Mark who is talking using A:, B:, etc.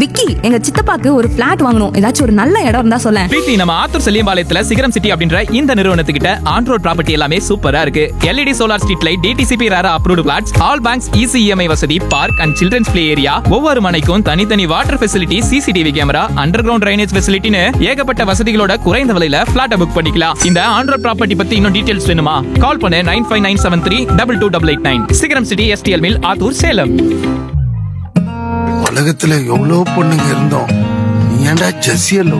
A: விக்கி எங்க சித்தப்பாக்கு ஒரு பிளாட் வாங்கணும் ஏதாச்சும் ஒரு நல்ல இடம் இருந்தா சொல்ல
B: பிரீத்தி நம்ம ஆத்தூர் செல்லியம்பாளையத்துல சிகரம் சிட்டி அப்படின்ற இந்த நிறுவனத்துக்கிட்ட ஆன்ரோட் ப்ராப்பர்ட்டி எல்லாமே சூப்பரா இருக்கு LED solar street light DTCP RERA approved plots all banks easy EMI வசதி park and children's play area ஒவ்வொரு மனைக்கும் தனித்தனி water facility CCTV camera underground drainage ஃபெசிலிட்டின்னு ஏகப்பட்ட வசதிகளோட குறைந்த விலையில பிளாட் புக் பண்ணிக்கலாம் இந்த ஆன்ரோட் ப்ராப்பர்ட்டி பத்தி இன்னும் டீடைல்ஸ் வேணுமா கால் பண்ணு nine five nine seven three double two double eight nine Sigaram city STL mill Attur Salem
C: உலகத்துல எவ்வளவு பொண்ணுங்க இருந்தோம் நீ ஏன்டா ஜெஸ்ஸிய